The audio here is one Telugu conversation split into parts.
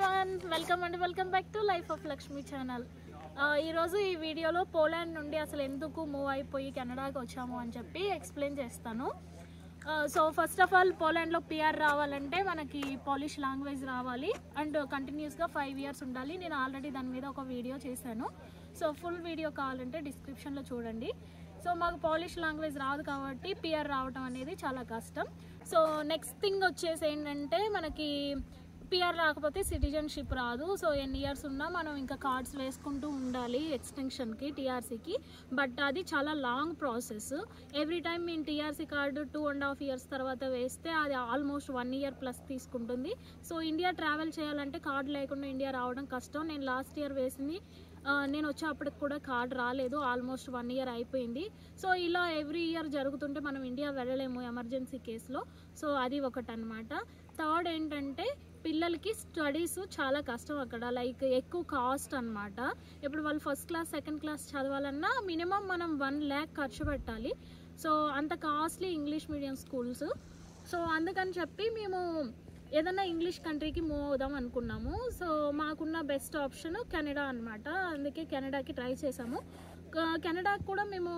everyone welcome and welcome back to life of Lakshmi channel ఈరోజు ఈ వీడియోలో పోలాండ్ నుండి అసలు ఎందుకు మూవ్ అయిపోయి కెనడాకి వచ్చాము అని చెప్పి ఎక్స్ప్లెయిన్ చేస్తాను సో ఫస్ట్ ఆఫ్ ఆల్ పోలాండ్లో పిఆర్ రావాలంటే మనకి పాలిష్ లాంగ్వేజ్ రావాలి అండ్ కంటిన్యూస్గా ఫైవ్ ఇయర్స్ ఉండాలి నేను ఆల్రెడీ దాని మీద ఒక వీడియో చేశాను సో ఫుల్ వీడియో కావాలంటే డిస్క్రిప్షన్లో చూడండి సో మాకు పాలిష్ లాంగ్వేజ్ రాదు కాబట్టి పిఆర్ రావటం అనేది చాలా కష్టం సో నెక్స్ట్ థింగ్ వచ్చేసి ఏంటంటే మనకి పిఆర్ రాకపోతే సిటిజన్షిప్ రాదు సో ఎన్ని ఇయర్స్ ఉన్నా మనం ఇంకా కార్డ్స్ వేసుకుంటూ ఉండాలి ఎక్స్టెన్షన్కి టీఆర్సీకి బట్ అది చాలా లాంగ్ ప్రాసెస్ ఎవ్రీ టైం మేము TRC card two and half years తర్వాత వేస్తే అది ఆల్మోస్ట్ వన్ ఇయర్ ప్లస్ తీసుకుంటుంది సో ఇండియా ట్రావెల్ చేయాలంటే కార్డు లేకుండా ఇండియా రావడం కష్టం నేను లాస్ట్ ఇయర్ వేసింది ఆ, నేను వచ్చేప్పటికి కూడా కార్డ్ రాలేదు ఆల్మోస్ట్ వన్ ఇయర్ అయిపోయింది సో ఇలా ఎవ్రీ ఇయర్ జరుగుతుంటే మనం ఇండియా వెళ్ళలేము ఎమర్జెన్సీ కేసులో సో అది ఒకటి అనమాట థర్డ్ ఏంటంటే పిల్లలకి స్టడీస్ చాలా కష్టం అక్కడ లైక్ ఎక్కువ కాస్ట్ అన్నమాట ఇప్పుడు వాళ్ళు ఫస్ట్ క్లాస్ సెకండ్ క్లాస్ చదవాలన్నా మినిమం మనం వన్ ల్యాక్ ఖర్చు పెట్టాలి సో అంత costly English medium schools so అందుకని చెప్పి మేము ఏదైనా ఇంగ్లీష్ కంట్రీకి మూవ్ అవుదాం అనుకున్నాము సో మాకున్న బెస్ట్ ఆప్షన్ కెనడా అన్నమాట అందుకే కెనడాకి ట్రై చేసాము క- కెనడాకి కూడా మేము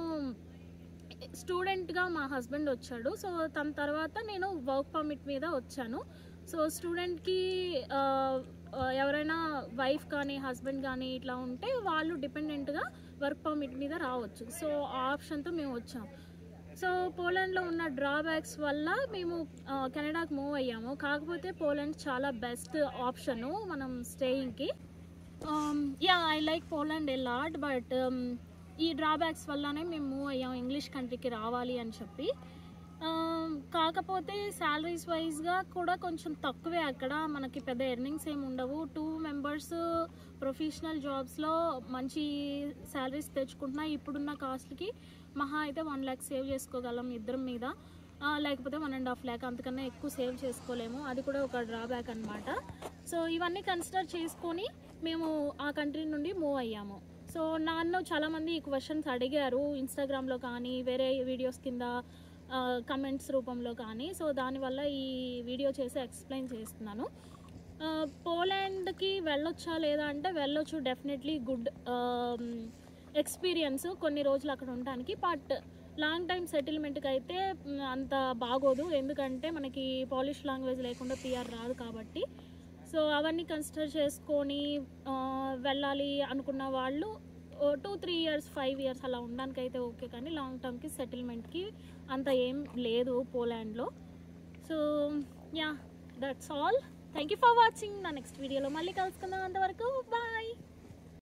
స్టూడెంట్గా మా హస్బెండ్ వచ్చాడు సో తన తర్వాత నేను వర్క్ పర్మిట్ మీద వచ్చాను సో స్టూడెంట్కి ఆ, ఆ, ఎవరైనా వైఫ్ కానీ హస్బెండ్ కానీ ఇట్లా ఉంటే వాళ్ళు డిపెండెంట్గా వర్క్ పర్మిట్ మీద రావచ్చు సో ఆ ఆప్షన్తో మేము వచ్చాం సో పోలాండ్లో ఉన్న డ్రాబ్యాక్స్ వల్ల మేము ఆ, కెనడాకి మూవ్ అయ్యాము కాకపోతే పోలాండ్ చాలా బెస్ట్ ఆప్షను మనం స్టేయింగ్కి yeah I like Poland a lot but ఈ డ్రాబ్యాక్స్ వల్లనే మేము మూవ్ అయ్యాం ఇంగ్లీష్ కంట్రీకి రావాలి అని చెప్పి Um, కాకపోతే శాలరీస్ వైజ్గా కూడా కొంచెం తక్కువే అక్కడ మనకి పెద్ద ఎర్నింగ్స్ ఏమి ఉండవు టూ మెంబర్స్ ప్రొఫెషనల్ జాబ్స్లో మంచి శాలరీస్ తెచ్చుకుంటున్నా ఇప్పుడున్న కాస్ట్కి మహా అయితే వన్ ల్యాక్ సేవ్ చేసుకోగలం ఇద్దరం మీద ఆ, లేకపోతే వన్ అండ్ హాఫ్ ల్యాక్ అంతకన్నా ఎక్కువ సేవ్ చేసుకోలేము అది కూడా ఒక డ్రాబ్యాక్ అనమాట సో ఇవన్నీ కన్సిడర్ చేసుకొని మేము ఆ కంట్రీ నుండి మూవ్ అయ్యాము సో నన్ను చాలామంది ఈ క్వశ్చన్స్ అడిగారు ఇన్స్టాగ్రామ్లో కానీ వేరే వీడియోస్ కింద కమెంట్స్ రూపంలో కానీ సో దానివల్ల ఈ వీడియో చేసి ఎక్స్ప్లెయిన్ చేస్తున్నాను ఆ, పోలాండ్కి వెళ్ళొచ్చా లేదా అంటే వెళ్ళొచ్చు డెఫినెట్లీ గుడ్ ఎక్స్పీరియన్స్ కొన్ని రోజులు అక్కడ ఉండడానికి బట్ లాంగ్ టైం సెటిల్మెంట్కి అయితే మ్, అంత బాగోదు ఎందుకంటే మనకి పాలిష్ లాంగ్వేజ్ లేకుండా పిఆర్ రాదు కాబట్టి సో అవన్నీ కన్సిడర్ చేసుకొని ఆ, వెళ్ళాలి అనుకున్న వాళ్ళు two three years five years అలా ఉండడానికి అయితే ఓకే కానీ లాంగ్ టర్మ్కి సెటిల్మెంట్కి అంత ఏం లేదు పోలాండ్లో so yeah that's all thank you for watching నా నెక్స్ట్ వీడియోలో మళ్ళీ కలుసుకుందాం అంతవరకు బాయ్